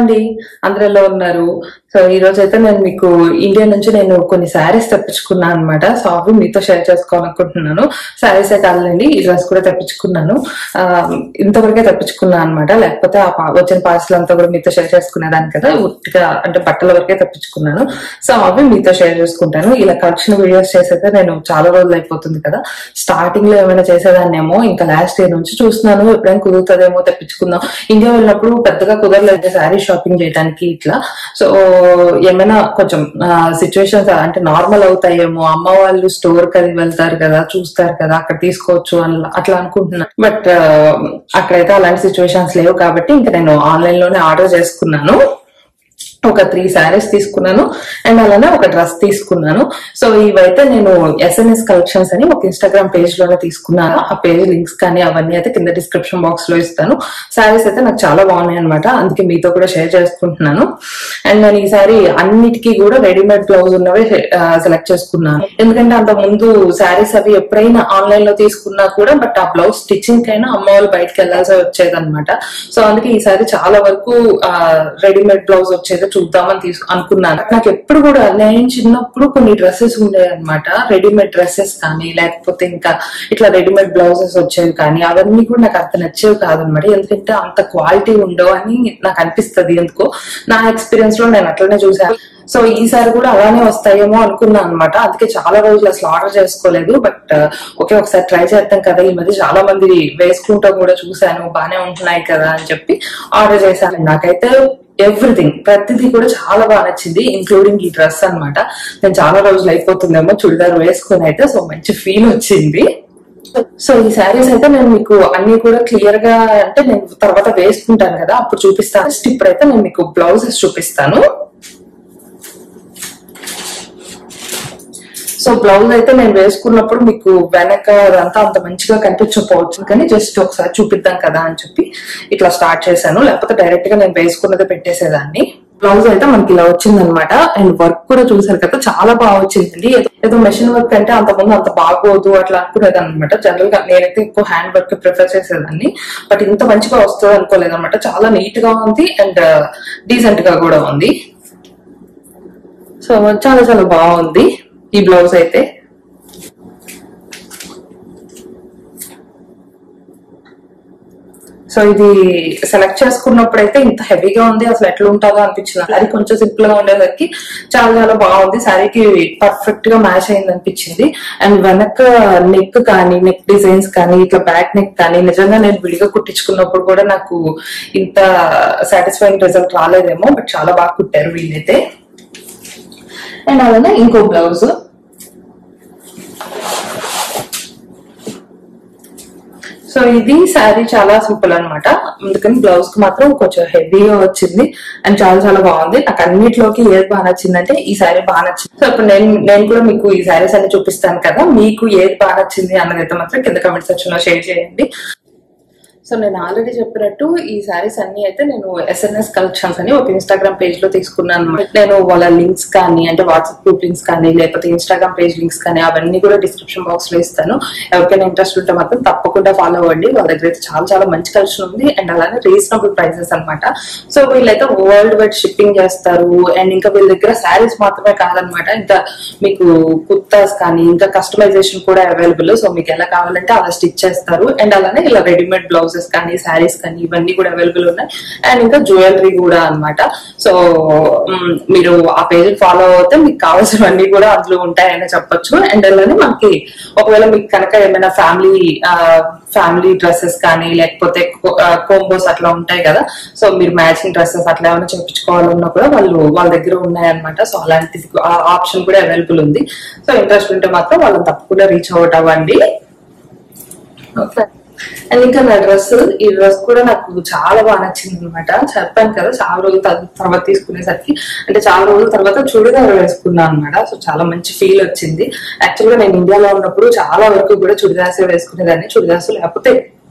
అండి అందరూ ఎలా ఉన్నారు సో ఈ రోజు అయితే నేను మీకు ఇండియా నుంచి నేను కొన్ని శారీస్ తెప్పించుకున్నాను అనమాట సో అవి మీతో షేర్ చేసుకోవాలనుకుంటున్నాను శారీస్ కాదండి ఈ డ్రెస్ కూడా తెప్పించుకున్నాను ఆ, ఇంతవరకే తెప్పించుకున్నాను అనమాట లేకపోతే ఆ పా- వచ్చిన పార్సల్ అంతా కూడా మీతో షేర్ చేసుకునేదాన్ని కదా ఉట్టిగా అంటే బట్టల వరకే తెప్పించుకున్నాను సో అవి మీతో షేర్ చేసుకుంటాను ఇలా కలెక్షన్ వీడియోస్ చేసేదే నేను చాలా రోజులు అయిపోతుంది కదా స్టార్టింగ్ లో ఏమైనా చేసేదాన్నేమో ఇంకా లాస్ట్ ఇయర్ నుంచి చూస్తున్నాను ఎప్పుడైనా కుదురుతుందేమో తెప్పించుకుందాం ఇండియా వెళ్ళినప్పుడు పెద్దగా కుదరలేదు శారీ షాపింగ్ చేయడానికి ఇట్లా సో ఏమైనా కొంచెం సిచ్యువేషన్స్ అంటే నార్మల్ అవుతాయేమో అమ్మ వాళ్ళు స్టోర్ కది వెళ్తారు కదా చూస్తారు కదా అక్కడ తీసుకోవచ్చు అని అట్లా అనుకుంటున్నా బట్ అక్కడైతే అలాంటి సిచ్యువేషన్స్ లేవు కాబట్టి ఇంకా నేను ఆన్లైన్ లోనే ఆర్డర్ చేసుకున్నాను ఒక త్రీ శారీస్ తీసుకున్నాను అండ్ అలానే ఒక డ్రెస్ తీసుకున్నాను సో ఇవైతే నేను ఎస్ఎన్ఎస్ కలెక్షన్స్ అని ఒక ఇన్స్టాగ్రామ్ పేజ్ లోనే తీసుకున్నాను ఆ పేజ్ లింక్స్ కానీ అవన్నీ అయితే కింద డిస్క్రిప్షన్ బాక్స్ లో ఇస్తాను శారీస్ అయితే నాకు చాలా బాగున్నాయి అనమాట అందుకే మీతో కూడా షేర్ చేసుకుంటున్నాను అండ్ నేను ఈసారి అన్నిటికీ కూడా రెడీమేడ్ బ్లౌజ్ ఉన్నవే సెలెక్ట్ చేసుకున్నాను ఎందుకంటే అంత ముందు శారీస్ అవి ఎప్పుడైనా ఆన్లైన్ లో తీసుకున్నా కూడా బట్ ఆ బ్లౌజ్ స్టిచ్చింగ్ కైనా అమ్మ వాళ్ళు బయటకు వెళ్లాల్సి వచ్చేది అనమాట సో అందుకే ఈసారి చాలా వరకు రెడీమేడ్ బ్లౌజ్ వచ్చేది చూద్దామని తీసు అనుకున్నాను నాకు ఎప్పుడు కూడా నేను చిన్నప్పుడు కొన్ని డ్రెస్సెస్ ఉండేవి అనమాట రెడీమేడ్ డ్రెస్సెస్ కానీ లేకపోతే ఇంకా ఇట్లా రెడీమేడ్ బ్లౌజెస్ వచ్చేవి కానీ అవన్నీ కూడా నాకు అంత నచ్చేవి కాదనమాట ఎందుకంటే అంత క్వాలిటీ ఉండవు అని నాకు అనిపిస్తుంది ఎందుకో నా ఎక్స్పీరియన్స్ లో నేను అట్లనే చూసాను సో ఈసారి కూడా అలానే వస్తాయేమో అనుకున్నాను అనమాట అందుకే చాలా రోజులు అసలు ఆర్డర్ చేసుకోలేదు బట్ ఓకే ఒకసారి ట్రై చేద్దాం కదా ఈ మధ్య చాలా మంది వేసుకుంటాం కూడా చూశాను బానే ఉంటున్నాయి కదా అని చెప్పి ఆర్డర్ చేశాను నాకైతే ఎవ్రీథింగ్ ప్రతిదీ కూడా చాలా బాగా నచ్చింది ఇంక్లూడింగ్ ఈ డ్రెస్ అన్నమాట నేను చాలా రోజులు అయిపోతుందేమో చుడిదార్ వేసుకొని అయితే సో మంచి ఫీల్ వచ్చింది సో ఈ శారీస్ అయితే నేను మీకు అన్ని కూడా క్లియర్ గా అంటే నేను తర్వాత వేసుకుంటాను కదా అప్పుడు చూపిస్తాను First ఇప్పుడైతే నేను మీకు బ్లౌజెస్ చూపిస్తాను సో బ్లౌజ్ అయితే నేను వేసుకున్నప్పుడు మీకు వెనక అదంతా అంత మంచిగా కనిపించకపోవచ్చు కానీ జస్ట్ ఒకసారి చూపిద్దాం కదా అని చెప్పి ఇట్లా స్టార్ట్ చేశాను లేకపోతే డైరెక్ట్ గా నేను వేసుకున్నదే పెట్టేసేదాన్ని బ్లౌజ్ అయితే మనకి ఇలా వచ్చింది అనమాట అండ్ వర్క్ కూడా చూసారు కదా చాలా బాగా వచ్చిందండి ఏదో- ఏదో మెషిన్ వర్క్ అంటే అంత ముందు అంత బాగోదు అట్లా అనుకునేది అనమాట జనరల్ గా నేనైతే ఎక్కువ హ్యాండ్ వర్క్ ప్రిఫర్ చేసేదాన్ని బట్ ఇంత మంచిగా వస్తుంది అనుకోలేదు అనమాట చాలా నీట్ గా ఉంది అండ్ డీసెంట్ గా కూడా ఉంది సో చాలా చాలా బాగుంది ఈ బ్లౌజ్ అయితే సో ఇది సెలెక్ట్ చేసుకున్నప్పుడు అయితే ఇంత హెవీగా ఉంది అసలు ఎట్లా ఉంటుందో అనిపించింది అది కొంచెం సింపుల్ గా ఉండేసరికి చాలా చాలా బాగుంది శారీకి పర్ఫెక్ట్ గా మ్యాచ్ అయింది అనిపించింది అండ్ వెనక నెక్ కానీ నెక్ డిజైన్స్ కానీ ఇట్లా బ్యాక్ నెక్ కానీ నిజంగా నేను విడిగా కుట్టించుకున్నప్పుడు కూడా నాకు ఇంత సాటిస్ఫైయింగ్ రిజల్ట్ రాలేదేమో బట్ చాలా బాగా కుట్టారు వీళ్ళైతే అండ్ అలానే ఇంకో బ్లౌజ్ సో ఇది శారీ చాలా సింపుల్ అన్నమాట అందుకని బ్లౌజ్ కి మాత్రం కొంచెం హెవీగా వచ్చింది అండ్ చాలా చాలా బాగుంది నాకు అన్నిట్లోకి ఏది బాగా నచ్చిందంటే ఈ శారీ బాగా నచ్చింది సో ఇప్పుడు నేను నేను కూడా మీకు ఈ శారీస్ అన్ని చూపిస్తాను కదా మీకు ఏది బాగా నచ్చింది అన్నదైతే మాత్రం కింద కమెంట్ సెక్షన్ లో షేర్ చేయండి సో నేను ఆల్రెడీ చెప్పినట్టు ఈ శారీస్ అన్ని అయితే నేను ఎస్ఎన్ఎస్ కలెక్షన్స్ అని ఒక ఇన్స్టాగ్రామ్ పేజ్ లో తీసుకున్నాను అన్నమాట. నేను వాళ్ళ లింక్స్ కానీ అంటే వాట్సాప్ గ్రూప్ లింక్స్ కానీ లేకపోతే ఇన్స్టాగ్రామ్ పేజ్ లింక్స్ కానీ అవన్నీ కూడా డిస్క్రిప్షన్ బాక్స్ లో ఇస్తాను ఎవరికైనా ఇంట్రెస్ట్ ఉంటే మాత్రం తప్పకుండా ఫాలో అవ్వండి వాళ్ళ దగ్గర అయితే చాలా చాలా మంచి కలెక్షన్ ఉంది అండ్ అలానే రీజనబుల్ ప్రైసెస్ అన్నమాట సో వీళ్ళైతే వరల్డ్ వైడ్ షిప్పింగ్ చేస్తారు అండ్ ఇంకా వీళ్ళ దగ్గర శారీస్ మాత్రమే కాదనమాట ఇంకా మీకు కుర్తాస్ కానీ ఇంకా కస్టమైజేషన్ కూడా అవైలబుల్ సో మీకు ఎలా కావాలంటే అలా స్టిచ్ చేస్తారు అండ్ అలానే ఇలా రెడీమేడ్ బ్లౌజెస్ కానీ శారీస్ కానీ ఇవన్నీ కూడా అవైలబుల్ ఉన్నాయి అండ్ ఇంకా జ్యువెలరీ కూడా అన్నమాట సో మ్, మీరు ఆ పేజ్ ఫాలో అవుతే మీకు కావాల్సినవన్నీ కూడా అందులో ఉంటాయని చెప్పొచ్చు అండ్ అలానే మనకి ఒకవేళ మీకు కనుక ఏమైనా ఫ్యామిలీ ఫ్యామిలీ డ్రెస్సెస్ కానీ లేకపోతే కోంబోస్ అట్లా ఉంటాయి కదా సో మీరు మ్యాచింగ్ డ్రెస్సెస్ అట్లా ఏమైనా చేయించుకోవాలన్నా కూడా వాళ్ళు వాళ్ళ దగ్గర ఉన్నాయన్నమాట సో అలాంటిది ఆప్షన్ కూడా అవైలబుల్ ఉంది సో ఇంట్రెస్ట్ ఉంటే మాత్రం వాళ్ళని తప్పకుండా రీచ్ అవుట్ అవ్వండి ఓకే అండ్ ఇంకా నా డ్రెస్ ఈ డ్రెస్ కూడా నాకు చాలా బాగా నచ్చింది అనమాట చెప్పాను కదా చాలా రోజుల తర్వా- తర్వాత తీసుకునేసరికి అంటే చాలా రోజుల తర్వాత చుడిదార్ వేసుకున్నాను అనమాట సో చాలా మంచి ఫీల్ వచ్చింది యాక్చువల్ గా నేను ఇండియాలో ఉన్నప్పుడు చాలా వరకు కూడా చుడిదార్స్ వేసుకునేదాన్ని చుడిదార్స్ లేకపోతే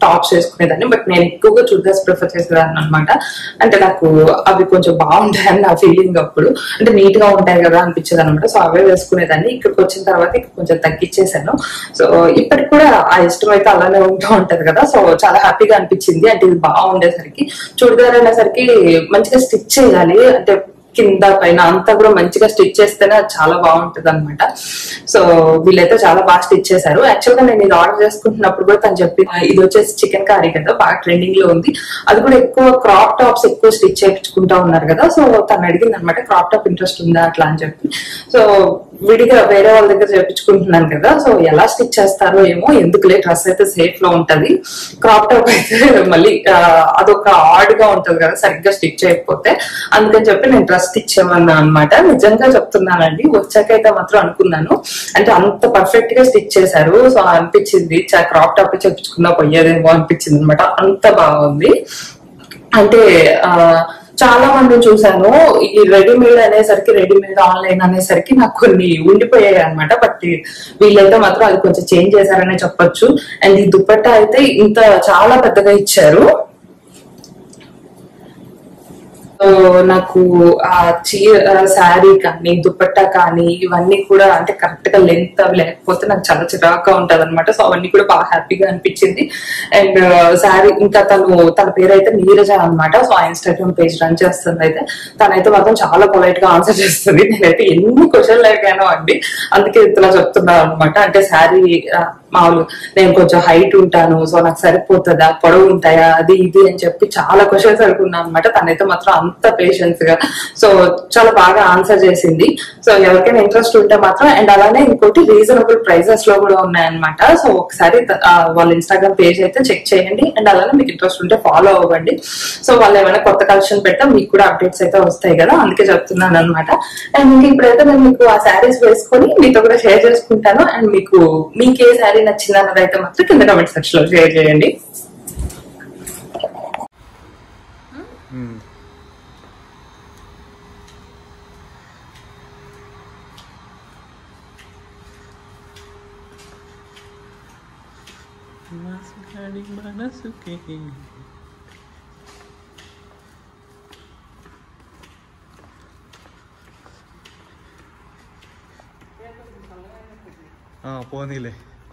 టాప్స్ వేసుకునేదాన్ని బట్ నేను ఎక్కువగా చుడిదార్స్ ప్రిఫర్ చేసేదాన్ని అనమాట అంటే నాకు అవి కొంచెం బాగుంటాయని నా ఫీలింగ్ అప్పుడు అంటే నీట్ గా ఉంటాయి కదా అనిపించేది అనమాట సో అవే వేసుకునేదాన్ని ఇక్కడికి వచ్చిన తర్వాత ఇక్కడ కొంచెం తగ్గించేసాను సో ఇప్పటికి కూడా ఆ ఇష్టం అయితే అలానే ఉంటూ ఉంటది కదా సో చాలా హ్యాపీగా అనిపించింది అంటే ఇది బాగుండేసరికి చుడిదార్ అనేసరికి మంచిగా స్టిచ్ చేయాలి అంటే కింద పైన అంతా కూడా మంచిగా స్టిచ్ చేస్తేనే అది చాలా బాగుంటది అనమాట సో వీళ్ళైతే చాలా బాగా స్టిచ్ చేశారు యాక్చువల్ గా నేను ఇది ఆర్డర్ చేసుకుంటున్నప్పుడు కూడా తను చెప్పి ఇది వచ్చేసి చికెన్ కర్రీ కదా బాగా ట్రెండింగ్ లో ఉంది అది కూడా ఎక్కువ క్రాప్ టాప్స్ ఎక్కువ స్టిచ్ చేయించుకుంటా ఉన్నారు కదా సో తను అడిగింది అనమాట క్రాప్ టాప్ ఇంట్రెస్ట్ ఉందా అట్లా అని చెప్పి సో విడిగా వేరే వాళ్ళ దగ్గర చేయించుకుంటున్నాను కదా సో ఎలా స్టిచ్ చేస్తారో ఏమో ఎందుకులే డ్రెస్ అయితే సేఫ్ లో ఉంటది క్రాప్ టాప్ అయితే మళ్ళీ ఆ, అదొక ఆడ్ గా ఉంటది కదా సరిగ్గా స్టిచ్ చేయకపోతే అందుకని చెప్పి నేను డ్రెస్ స్టిచ్ చేయమన్నా అనమాట నిజంగా చెప్తున్నానండి వచ్చాకైతే మాత్రం అనుకున్నాను అంటే అంత పర్ఫెక్ట్ గా స్టిచ్ చేశారు సో అనిపించింది క్రాప్ టాప్ చెప్పించుకున్నా పోయేదేమో అనిపించింది అనమాట అంత బాగుంది అంటే ఆ చాలా మంది చూసాను ఈ రెడీమేడ్ అనేసరికి రెడీమేడ్ ఆన్లైన్ అనేసరికి నాకు కొన్ని ఉండిపోయాయి అనమాట బట్ వీళ్ళైతే మాత్రం అది కొంచెం చేంజ్ చేశారనే చెప్పొచ్చు అండ్ ఈ దుపట్టా అయితే ఇంత చాలా పెద్దగా ఇచ్చారు సో నాకు ఆ చీర శారీ కానీ దుపట్టా కానీ ఇవన్నీ కూడా అంటే కరెక్ట్ గా లెంత్ అవి లేకపోతే నాకు చాలా చిరాగ్గా ఉంటది అనమాట సో అవన్నీ కూడా బాగా హ్యాపీగా అనిపించింది అండ్ శారీ ఇంకా తను తన పేరు అయితే నీరజ అనమాట సో ఆ ఇన్స్టాగ్రామ్ పేజ్ రన్ చేస్తుంది అయితే తనైతే మాత్రం చాలా పొలైట్ గా ఆన్సర్ చేస్తుంది నేనైతే ఎన్ని క్వశ్చన్లు అడిగానో అండి అందుకే ఇట్లా చెప్తున్నాను అనమాట అంటే శారీ మామూలు నేను కొంచెం హైట్ ఉంటాను సో నాకు సరిపోతుందా పొడవు ఉంటాయా అది ఇది అని చెప్పి చాలా క్వశ్చన్స్ అడుగున్నాను అనమాట తనైతే మాత్రం అంత పేషెన్స్ గా సో చాలా బాగా ఆన్సర్ చేసింది సో ఎవరికైనా ఇంట్రెస్ట్ ఉంటే మాత్రం అండ్ అలానే ఇంకోటి రీజనబుల్ ప్రైజెస్ లో కూడా ఉన్నాయన్నమాట సో ఒకసారి త- ఆ, వాళ్ళ ఇన్స్టాగ్రామ్ పేజ్ అయితే చెక్ చేయండి అండ్ అలానే మీకు ఇంట్రెస్ట్ ఉంటే ఫాలో అవ్వండి సో వాళ్ళు ఏమైనా కొత్త కలెక్షన్ పెట్టా మీకు కూడా అప్డేట్స్ అయితే వస్తాయి కదా అందుకే చెప్తున్నాను అనమాట అండ్ ఇంకా ఇప్పుడైతే నేను మీకు ఆ శారీస్ వేసుకొని మీతో కూడా షేర్ చేసుకుంటాను అండ్ మీకు మీకు ఏ శారీ నచ్చింది అన్నది అయితే మాత్రం కింద కమెంట్ సెక్షన్ లో షేర్ చేయండి మనసుకి మనసుకి ఆ, పోనీలే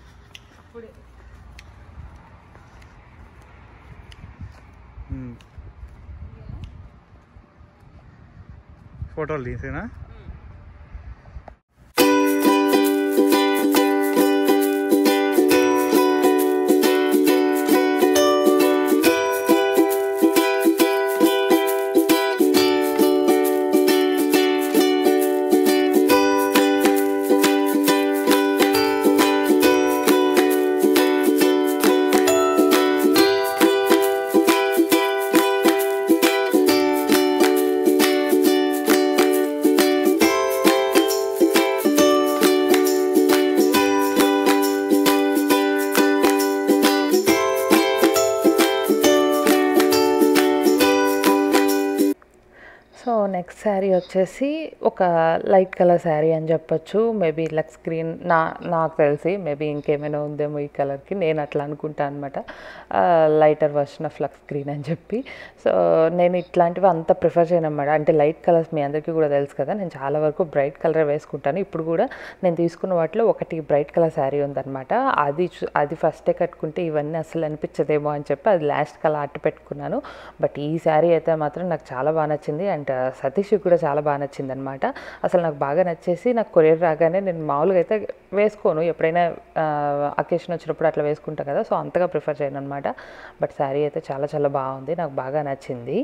ఉమ్. ఫోటోలు తీసేనా సో నెక్స్ట్ శారీ వచ్చేసి ఒక లైట్ కలర్ శారీ అని చెప్పొచ్చు మేబీ లక్స్ గ్రీన్ నా నాకు తెలిసి మేబీ ఇంకేమైనా ఉందేమో ఈ కలర్కి నేను అట్లా అనుకుంటాను అనమాట lighter version of Lux green అని చెప్పి సో నేను ఇట్లాంటివి అంత ప్రిఫర్ చేయను అనమాట అంటే లైట్ కలర్స్ మీ అందరికీ కూడా తెలుసు కదా నేను చాలా వరకు బ్రైట్ కలర్ వేసుకుంటాను ఇప్పుడు కూడా నేను తీసుకున్న వాటిలో ఒకటి బ్రైట్ కలర్ శారీ ఉందన్నమాట అది చూ- అది ఫస్టే కట్టుకుంటే ఇవన్నీ అసలు అనిపించదేమో అని చెప్పి అది లాస్ట్ కలర్ అట్టు పెట్టుకున్నాను బట్ ఈ శారీ అయితే మాత్రం నాకు చాలా బాగా నచ్చింది అండ్ సతీష్ కూడా చాలా బాగా నచ్చింది అనమాట అసలు నాకు బాగా నచ్చేసి నాకు కొరియర్ రాగానే నేను మామూలుగా అయితే వేసుకోను ఎప్పుడైనా అకేషన్ వచ్చినప్పుడు అట్లా వేసుకుంటా కదా సో అంతగా ప్రిఫర్ చేయను అనమాట బట్ శారీ అయితే చాలా చాలా బాగుంది నాకు బాగా నచ్చింది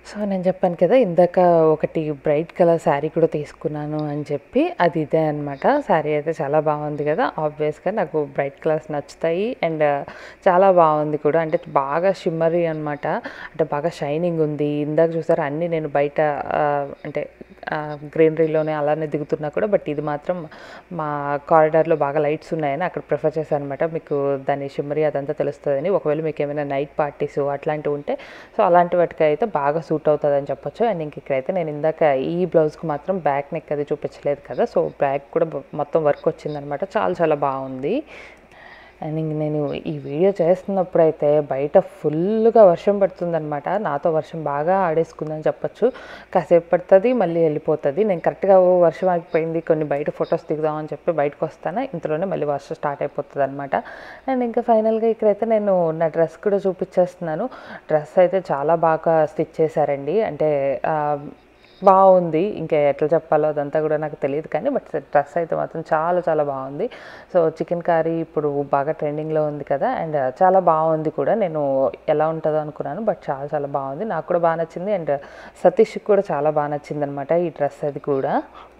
సో నేను చెప్పాను కదా ఇందాక ఒకటి బ్రైట్ కలర్ శారీ కూడా తీసుకున్నాను అని చెప్పి అది ఇదే అనమాట శారీ అయితే చాలా బాగుంది కదా ఆబ్వియస్గా నాకు బ్రైట్ కలర్స్ నచ్చుతాయి అండ్ చాలా బాగుంది కూడా అంటే బాగా షిమ్మరీ అనమాట అంటే బాగా షైనింగ్ ఉంది ఇందాక చూసారా అన్నీ నేను బయట ఆ, అంటే గ్రీనరీలోనే అలానే దిగుతున్నా కూడా బట్ ఇది మాత్రం మా కారిడార్లో బాగా లైట్స్ ఉన్నాయని అక్కడ ప్రిఫర్ చేశాను అనమాట మీకు దాని షిమ్మరీ అదంతా తెలుస్తుందని ఒకవేళ మీకు ఏమైనా నైట్ పార్టీస్ అట్లాంటివి ఉంటే సో అలాంటి వాటికి అయితే బాగా సూట్ అవుతుంది అని చెప్పొచ్చు అండ్ ఇంక ఇక్కడైతే నేను ఇందాక ఈ బ్లౌజ్కి మాత్రం బ్యాక్ నెక్ అది చూపించలేదు కదా సో బ్యాక్ కూడా బ- మొత్తం వర్క్ వచ్చిందనమాట చాలా చాలా బాగుంది అండ్ ఇంక నేను ఈ వీడియో చేస్తున్నప్పుడు అయితే బయట ఫుల్గా వర్షం పడుతుందన్నమాట నాతో వర్షం బాగా ఆడేసుకుందని చెప్పొచ్చు కాసేపు పడుతుంది మళ్ళీ వెళ్ళిపోతుంది నేను కరెక్ట్గా ఓ వర్షం ఆగిపోయింది కొన్ని బయట ఫొటోస్ దిగుదామని చెప్పి బయటకు వస్తాను ఇంతలోనే మళ్ళీ వర్షం స్టార్ట్ అయిపోతుంది అనమాట అండ్ ఇంకా ఫైనల్గా ఇక్కడైతే నేను నా డ్రెస్ కూడా చూపించేస్తున్నాను డ్రెస్ అయితే చాలా బాగా స్టిచ్ చేశారండి అంటే ఆ, బాగుంది ఇంకా ఎట్లా చెప్పాలో అదంతా కూడా నాకు తెలియదు కానీ బట్ డ్రెస్ అయితే మాత్రం చాలా చాలా బాగుంది సో చికెన్ కర్రీ ఇప్పుడు బాగా ట్రెండింగ్లో ఉంది కదా అండ్ చాలా బాగుంది కూడా నేను ఎలా ఉంటుందో అనుకున్నాను బట్ చాలా చాలా బాగుంది నాకు కూడా బాగా నచ్చింది అండ్ సతీష్కి కూడా చాలా బాగా నచ్చింది అనమాట ఈ డ్రెస్ అది కూడా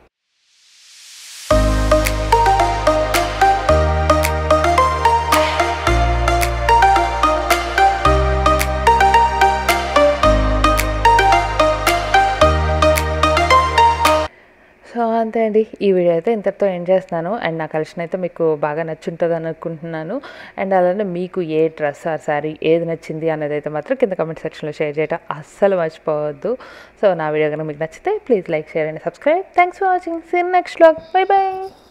సో అంతే అండి ఈ వీడియో అయితే ఇంతటితో ఎండ్ చేస్తున్నాను అండ్ నా కలెక్షన్ అయితే మీకు బాగా నచ్చుంటుంది అని అనుకుంటున్నాను అండ్ అలానే మీకు ఏ డ్రెస్ ఆర్ శారీ ఏది నచ్చింది అనేది అయితే మాత్రం కింద కామెంట్ సెక్షన్లో షేర్ చేయడం అస్సలు మర్చిపోవద్దు సో నా వీడియో కనుక మీకు నచ్చితే please like share and subscribe thanks for watching see in next blog bye by